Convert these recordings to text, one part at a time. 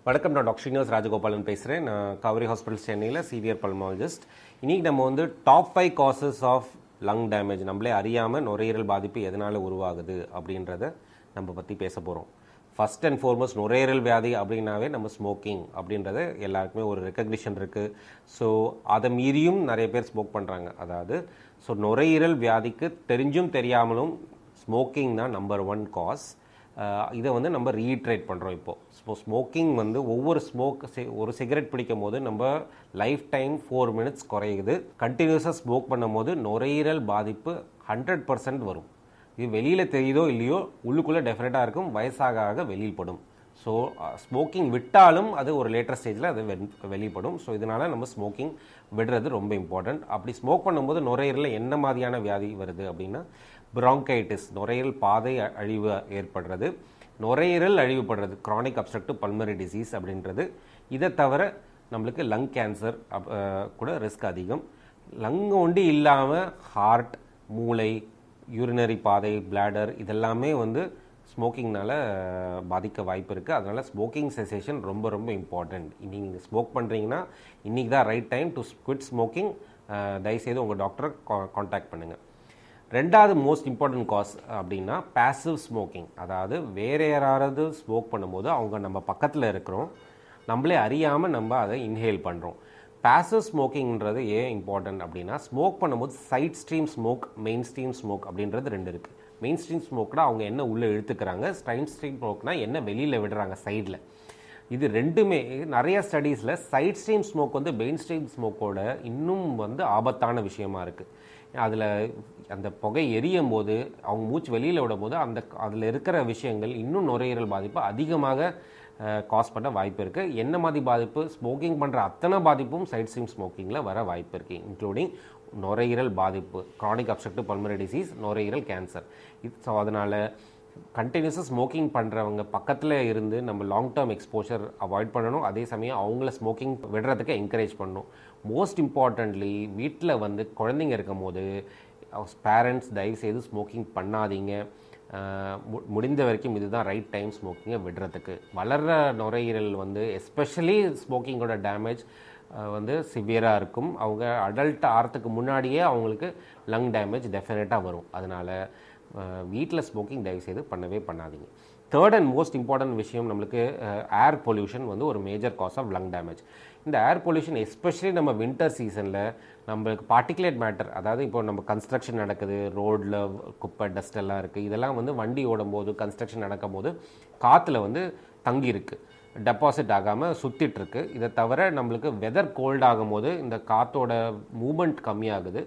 வணக்கம் நான் டாக்டர் ஸ்ரீனிவாஸ் ராஜகோபாலன் பேசுகிறேன் நான் காவிரி ஹாஸ்பிட்டல் சென்னையில் சீனியர் பல்மாலஜிஸ்ட் இன்னைக்கு நம்ம வந்து top five causes of lung damage நம்மளே அறியாமல் நுரையீரல் பாதிப்பு எதனால் உருவாகுது அப்படின்றத நம்ம பற்றி பேச போகிறோம் ஃபர்ஸ்ட் அண்ட் ஃபார்மோஸ்ட் நுரையீரல் வியாதி அப்படின்னாவே நம்ம ஸ்மோக்கிங் அப்படின்றது எல்லாருக்குமே ஒரு ரெக்கக்னிஷன் இருக்குது ஸோ அதை மீறியும் நிறைய பேர் ஸ்மோக் பண்ணுறாங்க அதாவது ஸோ நுரையீரல் வியாதிக்கு தெரிஞ்சும் தெரியாமலும் ஸ்மோக்கிங் தான் நம்பர் ஒன் காஸ் இதை வந்து நம்ம ரீட்ரேட் பண்ணுறோம் இப்போது ஸோ ஸ்மோக்கிங் வந்து ஒவ்வொரு ஸ்மோக் ஒரு சிகரெட் பிடிக்கும் போது நம்ம லைஃப் டைம் ஃபோர் மினிட்ஸ் குறையுது கண்டினியூஸாக ஸ்மோக் பண்ணும்போது நுரையீரல் பாதிப்பு ஹண்ட்ரட் பர்சன்ட் வரும் இது வெளியில் தெரியுதோ இல்லையோ உள்ளுக்குள்ளே டெஃபினட்டாக இருக்கும் வயசாக ஆக வெளியில் படும் ஸோ ஸ்மோக்கிங் விட்டாலும் அது ஒரு லேட்டர் ஸ்டேஜில் அது வெ- வெளிப்படும் ஸோ இதனால் நம்ம ஸ்மோக்கிங் விடுறது ரொம்ப இம்பார்ட்டண்ட் அப்படி ஸ்மோக் பண்ணும்போது நுரையீரலில் என்ன மாதிரியான வியாதி வருது அப்படின்னா bronchitis நுரையீரல் பாதை அ- அழிவு ஏற்படுறது நுரையீரல் அழிவுபடுறது chronic obstructive pulmonary disease அப்படின்றது இதை தவிர நம்மளுக்கு லங் கேன்சர் கூட ரிஸ்க் அதிகம் லங் ஒண்டி இல்லாமல் ஹார்ட் மூளை யூரினரி பாதை பிளாடர் இதெல்லாமே வந்து ஸ்மோக்கிங்னால பாதிக்க வாய்ப்பு இருக்குது அதனால் ஸ்மோக்கிங் செசேஷன் ரொம்ப ரொம்ப இம்பார்ட்டண்ட் இன்னைக்கு நீங்கள் ஸ்மோக் பண்ணுறீங்கன்னா இன்றைக்கி தான் right time to quit smoking தயவுசெய்து உங்கள் டாக்டரை காண்டாக்ட் பண்ணுங்கள் ரெண்டாவது மோஸ்ட் இம்பார்ட்டன்ட் காஸ் அப்படின்னா பாசிவ் ஸ்மோக்கிங் அதாவது வேற யாராவது ஸ்மோக் பண்ணும்போது அவங்க நம்ம பக்கத்தில் இருக்கிறோம் நம்மளே அறியாமல் நம்ம அதை இன்ஹேல் பண்ணுறோம் பாசிவ் ஸ்மோக்கிங்ன்றது ஏன் இம்பார்ட்டன்ட் அப்படின்னா ஸ்மோக் பண்ணும்போது side stream smoke main stream smoke அப்படின்றது ரெண்டு இருக்குது மெயின் ஸ்ட்ரீம் ஸ்மோக்னா அவங்க என்ன உள்ளே இழுத்துக்கிறாங்க ஸ்ட்ரைன் ஸ்ட்ரீம் ஸ்மோக்னா என்ன வெளியில் விடுறாங்க சைடில் இது ரெண்டுமே நிறைய ஸ்டடீஸில் சைட் ஸ்ட்ரீம் ஸ்மோக் வந்து மெயின் ஸ்ட்ரீம் ஸ்மோக்கோட இன்னும் வந்து ஆபத்தான விஷயமா இருக்குது அதில் அந்த புகை எரியும் போது அவங்க மூச்சு வெளியில் விடும் போது அந்த அதில் இருக்கிற விஷயங்கள் இன்னும் நுரையீரல் பாதிப்பு அதிகமாக காஸ் பண்ண வாய்ப்பு இருக்குது என்ன மாதிரி பாதிப்பு ஸ்மோக்கிங் பண்ணுற அத்தனை பாதிப்பும் சைட் ஸ்ட்ரீம் ஸ்மோக்கிங்கில் வர வாய்ப்பு இருக்குது இன்க்ளூடிங் நுரையீரல் பாதிப்பு chronic obstructive pulmonary disease நுரையீரல் கேன்சர் இது ஸோ அதனால் கண்டினியூஸாக ஸ்மோக்கிங் பண்ணுறவங்க பக்கத்தில் இருந்து நம்ம லாங் டேர்ம் எக்ஸ்போஷர் அவாய்ட் பண்ணணும் அதே சமயம் அவங்கள ஸ்மோக்கிங் விடுறதுக்கு என்கரேஜ் பண்ணணும் மோஸ்ட் இம்பார்ட்டன்ட்லி வீட்டில் வந்து குழந்தைங்க இருக்கும் போது பேரண்ட்ஸ் தயவு செய்து ஸ்மோக்கிங் பண்ணாதீங்க அஹ் மு- முடிந்த வரைக்கும் இதுதான் ரைட் டைம் ஸ்மோக்கிங்கை விடுறதுக்கு வளர்கிற நுரையீரல் வந்து எஸ்பெஷலி ஸ்மோக்கிங்கோட டேமேஜ் வந்து சிவியராக இருக்கும் அவங்க அடல்ட் ஆகிறதுக்கு முன்னாடியே அவங்களுக்கு லங் டேமேஜ் டெஃபினட்டாக வரும் அதனால் வீட்டில் ஸ்மோக்கிங் தயவுசெய்து பண்ணவே பண்ணாதீங்க தேர்ட் அண்ட் மோஸ்ட் இம்பார்ட்டன்ட் விஷயம் நம்மளுக்கு ஏர் பொல்யூஷன் வந்து ஒரு major cause of lung damage இந்த ஏர் பொல்யூஷன் எஸ்பெஷலி நம்ம வின்டர் சீசனில் நம்மளுக்கு பார்ட்டிகுலேட் மேட்டர் அதாவது இப்போ நம்ம கன்ஸ்ட்ரக்ஷன் நடக்குது ரோடில் குப்பை டஸ்ட் எல்லாம் இருக்குது இதெல்லாம் வந்து வண்டி ஓடும் போது கன்ஸ்ட்ரக்ஷன் நடக்கும் போது காற்றுல வந்து தங்கி இருக்கு டெபாசிட் ஆகாமல் சுத்திட்டு இருக்கு இதை தவிர நம்மளுக்கு வெதர் கோல்ட் ஆகும்போது இந்த காற்றோட மூமெண்ட் கம்மியாகுது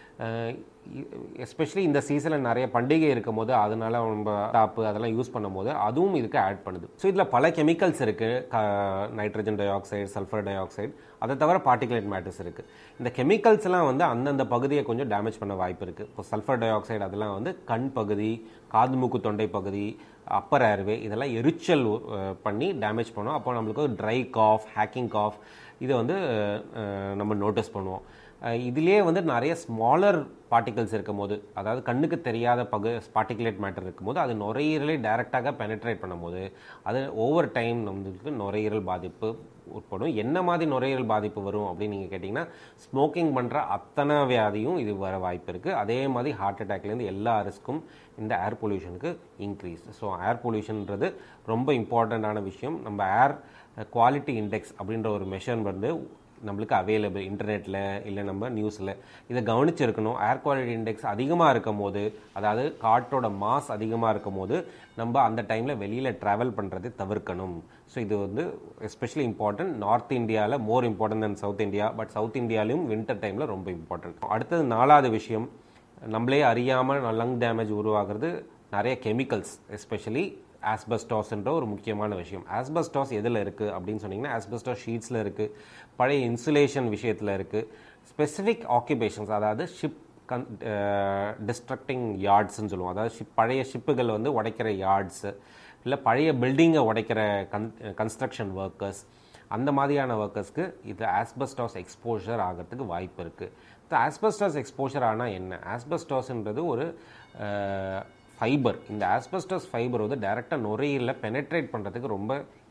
எஸ்பெஷலி இந்த சீசனில் நிறைய பண்டிகை இருக்கும் போது அதனால நம்ம டாப்பு அதெல்லாம் யூஸ் பண்ணும்போது அதுவும் இதுக்கு ஆட் பண்ணுது ஸோ இதில் பல கெமிக்கல்ஸ் இருக்குது nitrogen dioxide sulphur dioxide அதை தவிர பார்ட்டிகுலேட் மேட்டர்ஸ் இருக்குது இந்த கெமிக்கல்ஸ் எல்லாம் வந்து அந்தந்த பகுதியை கொஞ்சம் டேமேஜ் பண்ண வாய்ப்பு இருக்குது இப்போ சல்ஃபர் டை ஆக்சைடு அதெல்லாம் வந்து கண் பகுதி காது மூக்கு தொண்டை பகுதி அப்பர் ஏர்வே இதெல்லாம் எரிச்சல் அஹ், பண்ணி டேமேஜ் பண்ணும் அப்போ நம்மளுக்கு ட்ரை காஃப் ஹேக்கிங் காஃப் இதை வந்து அஹ், நம்ம நோட்டீஸ் பண்ணுவோம் அஹ், இதுலயே வந்து நிறைய ஸ்மாலர் பார்ட்டிகல்ஸ் இருக்கும் போது அதாவது கண்ணுக்கு தெரியாத பகு பார்ட்டிகுலேட் மேட்டர் இருக்கும்போது அது நுரையீரலை டைரெக்டாக பெனட்ரேட் பண்ணும்போது அது ஓவர் டைம் நம்மளுக்கு நுரையீரல் பாதிப்பு உட்படும் என்ன மாதிரி நுரையீரல் பாதிப்பு வரும் அப்படின்னு நீங்கள் கேட்டிங்கன்னா ஸ்மோக்கிங் பண்ணுற அத்தனை வியாதியும் இது வர வாய்ப்பு இருக்குது அதே மாதிரி ஹார்ட் அட்டாக்லேருந்து எல்லா ரிஸ்க்கும் இந்த ஏர் பொல்யூஷனுக்கு இன்க்ரீஸ் ஸோ ஏர் பொல்யூஷன்ன்றது ரொம்ப இம்பார்ட்டண்ட்டான விஷயம் நம்ம ஏர் குவாலிட்டி இண்டெக்ஸ் அப்படின்ற ஒரு மெஷர் வந்து நம்மளுக்கு அவைலபிள் இன்டர்நெட்டில் இல்லை நம்ம நியூஸில் இதை கவனிச்சிருக்கணும் ஏர் குவாலிட்டி இண்டெக்ஸ் அதிகமாக இருக்கும் போது அதாவது காற்றோட மாஸ் அதிகமாக இருக்கும் போது நம்ம அந்த டைமில் வெளியில் ட்ராவல் பண்ணுறதை தவிர்க்கணும் ஸோ இது வந்து எஸ்பெஷலி இம்பார்ட்டன்ட் நார்த் இந்தியாவில் more important than south India but south இந்தியாலையும் வின்டர் டைமில் ரொம்ப இம்பார்ட்டன்ட் அடுத்தது நாலாவது விஷயம் நம்மளே அறியாமல் லங் டேமேஜ் உருவாகிறது நிறைய கெமிக்கல்ஸ் எஸ்பெஷலி ஆஸ்பெஸ்டாஸ்ன்ற ஒரு முக்கியமான விஷயம் ஆஸ்பெஸ்டாஸ் எதில் இருக்குது அப்படின்னு சொன்னீங்கன்னா ஆஸ்பெஸ்டாஸ் ஷீட்ஸில் இருக்குது பழைய இன்சுலேஷன் விஷயத்தில் இருக்குது ஸ்பெசிஃபிக் ஆக்குபேஷன்ஸ் அதாவது ஷிப் கன் டிஸ்ட்ரக்டிங் யார்ட்ஸ்னு சொல்லுவோம் அதாவது ஷிப் பழைய ஷிப்புகள் வந்து உடைக்கிற யார்ட்ஸு இல்லை பழைய பில்டிங்கை உடைக்கிற கன் கன்ஸ்ட்ரக்ஷன் ஒர்க்கர்ஸ் அந்த மாதிரியான ஒர்க்கர்ஸ்க்கு இது ஆஸ்பெஸ்டாஸ் எக்ஸ்போஷர் ஆகிறதுக்கு வாய்ப்பு இருக்குது இந்த ஆஸ்பெஸ்டாஸ் எக்ஸ்போஷர் ஆனால் என்ன ஆஸ்பெஸ்டாஸ்ன்றது ஒரு ஃபைபர் இந்த ஆஸ்பெஸ்டஸ் ஃபைபர் வந்து டைரெக்டாக நுரையீரலில் பெனட்ரேட் பண்ணுறதுக்கு ரொம்ப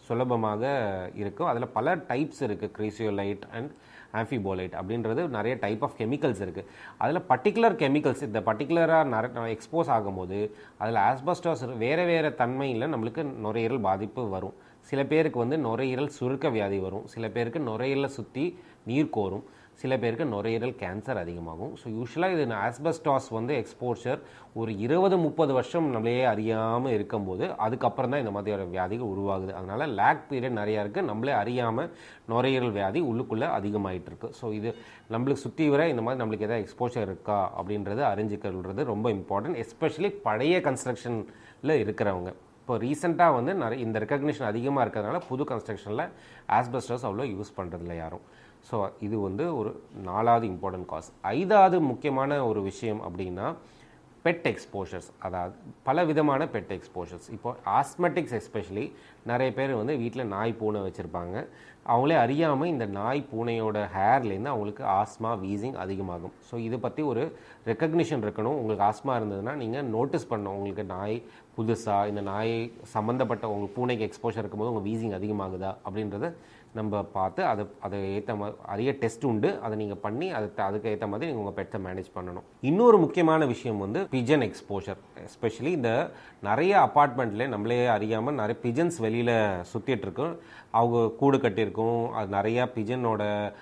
சுலபமாக இருக்கும் அதில் பல டைப்ஸ் இருக்குது கிரீசியோலைட் அண்ட் ஆம்பிபோலைட் அப்படின்றது நிறைய டைப் ஆஃப் கெமிக்கல்ஸ் இருக்குது அதில் பர்டிகுலர் கெமிக்கல்ஸ் இந்த பர்டிகுலராக நிறைய எக்ஸ்போஸ் ஆகும்போது அதில் ஆஸ்பஸ்டாஸ் வேறு வேறு தன்மையில் நம்மளுக்கு நுரையீரல் பாதிப்பு வரும் சில பேருக்கு வந்து நுரையீரல் சுருக்க வியாதி வரும் சில பேருக்கு நுரையீரலை சுற்றி நீர் கோரும் சில பேருக்கு நுரையீரல் கேன்சர் அதிகமாகும் ஸோ யூஸ்வலாக இது ஆஸ்பஸ்டாஸ் வந்து எக்ஸ்போஷர் ஒரு இருபது முப்பது வருஷம் நம்மளையே அறியாமல் இருக்கும்போது அதுக்கப்புறம் தான் இந்த மாதிரியான வியாதிகள் உருவாகுது அதனால் லேக் பீரியட் நிறையா இருக்குது நம்மளே அறியாமல் நுரையீரல் வியாதி உள்ளுக்குள்ளே அதிகமாயிட்டு இருக்கு ஸோ இது நம்மளுக்கு சுற்றி வர இந்த மாதிரி நம்மளுக்கு எதாவது எக்ஸ்போஷர் இருக்கா அப்படின்றது அறிஞ்சிக்கிறது ரொம்ப இம்பார்ட்டன்ட் எஸ்பெஷலி பழைய கன்ஸ்ட்ரக்ஷனில் இருக்கிறவங்க இப்போ ரீசெண்டாக வந்து நிறைய இந்த ரெக்கக்னிஷன் அதிகமாக இருக்கிறதுனால புது கன்ஸ்ட்ரக்ஷனில் ஆஸ்பெஸ்டர்ஸ் அவ்வளோ யூஸ் பண்ணுறதில்ல யாரும் ஸோ இது வந்து ஒரு நாலாவது இம்பார்ட்டன்ட் காஸ் ஐந்தாவது முக்கியமான ஒரு விஷயம் அப்படின்னா பெட் எக்ஸ்போஷர்ஸ் அதாவது பல விதமான பெட் எக்ஸ்போஷர்ஸ் இப்போ ஆஸ்மெட்டிக்ஸ் எஸ்பெஷலி நிறைய பேர் வந்து வீட்டில் நாய் பூனை வச்சுருப்பாங்க அவங்களே அறியாமல் இந்த நாய் பூனையோட ஹேர்லேருந்து அவங்களுக்கு ஆஸ்மா வீசிங் அதிகமாகும் ஸோ இதை பற்றி ஒரு ரெக்கக்னிஷன் இருக்கணும் உங்களுக்கு ஆஸ்மா இருந்ததுன்னா நீங்கள் நோட்டீஸ் பண்ணணும் உங்களுக்கு நாய் புதுசாக இந்த நாய் சம்மந்தப்பட்ட உங்களுக்கு பூனைக்கு எக்ஸ்போஷர் இருக்கும்போது உங்கள் வீசிங் அதிகமாகுதா அப்படின்றத நம்ம பார்த்து அதை அதை ஏற்ற மாதிரி நிறைய டெஸ்ட் உண்டு அதை நீங்கள் பண்ணி அது அதுக்கு ஏற்ற மாதிரி நீங்கள் உங்கள் பெட்டை மேனேஜ் பண்ணணும் இன்னொரு முக்கியமான விஷயம் வந்து பிஜன் எக்ஸ்போஷர் எஸ்பெஷலி இந்த நிறைய அப்பார்ட்மெண்ட்ல நம்மளே அறியாமல் நிறைய பிஜன்ஸ் வெளியில் சுற்றிட்டு இருக்கும் அவங்க கூடு கட்டியிருக்கும் அது நிறையா பிஜனோட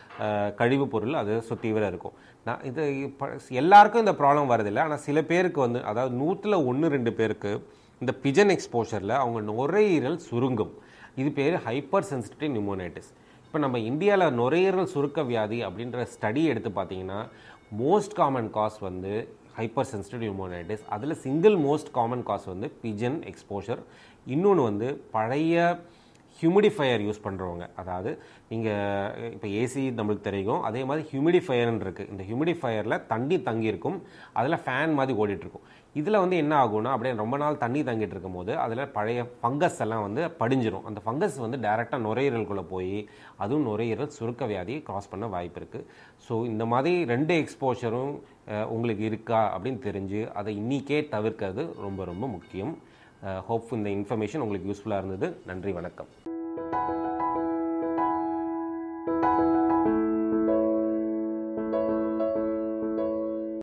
கழிவு பொருள் அது சுற்றி வர இருக்கும் நான் இது இப்போ எல்லாருக்கும் இந்த ப்ராப்ளம் வரதில்லை ஆனால் சில பேருக்கு வந்து அதாவது நூற்றில் ஒன்று ரெண்டு பேருக்கு இந்த பிஜன் எக்ஸ்போஷரில் அவங்க நுரையீரல் சுருங்கும் இது பேர் ஹைப்பர் சென்சிட்டிவ் நிமோனைட்டிஸ் இப்போ நம்ம இந்தியாவில் நுரையீரல் சுருக்க வியாதி அப்படின்ற ஸ்டடி எடுத்து பார்த்தீங்கன்னா மோஸ்ட் காமன் காஸ் வந்து ஹைப்பர் சென்சிட்டிவ் நிமோனைட்டிஸ் அதில் சிங்கிள் மோஸ்ட் காமன் காஸ் வந்து பிஜன் எக்ஸ்போஷர் இன்னொன்று வந்து பழைய ஹியூமிடிஃபையர் யூஸ் பண்ணுறவங்க அதாவது நீங்கள் இப்போ ஏசி நம்மளுக்கு தெரியும் அதே மாதிரி ஹியூமிடிஃபையர்னு இருக்குது இந்த ஹியூமிடிஃபையரில் தண்ணி தங்கியிருக்கும் அதில் ஃபேன் மாதிரி ஓடிட்டுருக்கும் இதில் வந்து என்ன ஆகும்னா அப்படியே ரொம்ப நாள் தண்ணி தங்கிட்டு இருக்கும் போது அதில் பழைய ஃபங்கஸ் எல்லாம் வந்து படிஞ்சிரும் அந்த ஃபங்கஸ் வந்து டைரெக்டாக நுரையீரலுக்குள்ளே போய் அதுவும் நுரையீரல் சுருக்க வியாதியை கிராஸ் பண்ண வாய்ப்பு இருக்குது ஸோ இந்த மாதிரி ரெண்டு எக்ஸ்போஷரும் உங்களுக்கு இருக்கா அப்படின்னு தெரிஞ்சு அதை இன்றைக்கே தவிர்க்கிறது ரொம்ப ரொம்ப முக்கியம் ஹோப் இந்த இன்ஃபர்மேஷன் உங்களுக்கு யூஸ்ஃபுல்லாக இருந்தது நன்றி வணக்கம்